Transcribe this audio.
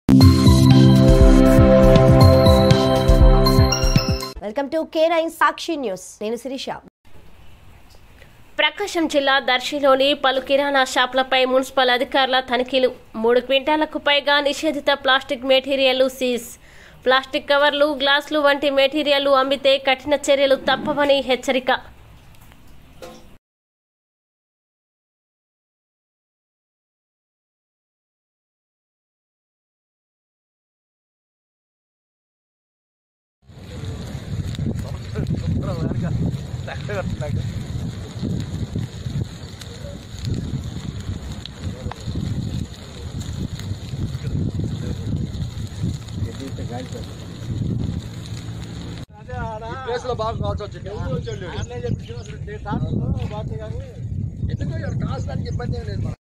welcome to K nine Sakshi news నేను శిరీష ప్రకాశం జిల్లా దర్శిలోని పలు కిరాణా షాపులపై మున్సిపల్ అధికారుల తనిఖీలు మూడు క్వింటాలకు పైగా నిషేధిత ప్లాస్టిక్ మెటీరియల్ సీజ్ ప్లాస్టిక్ కవర్లు గ్లాసులు వంటి మెటీరియల్ అమ్మితే కఠిన చర్యలు తప్పవని హెచ్చరిక ప్లేస్ లో బాగా కావాల్సి వచ్చింది ఎందుకు కాస్ట్ దానికి ఇబ్బంది ఏం లేదు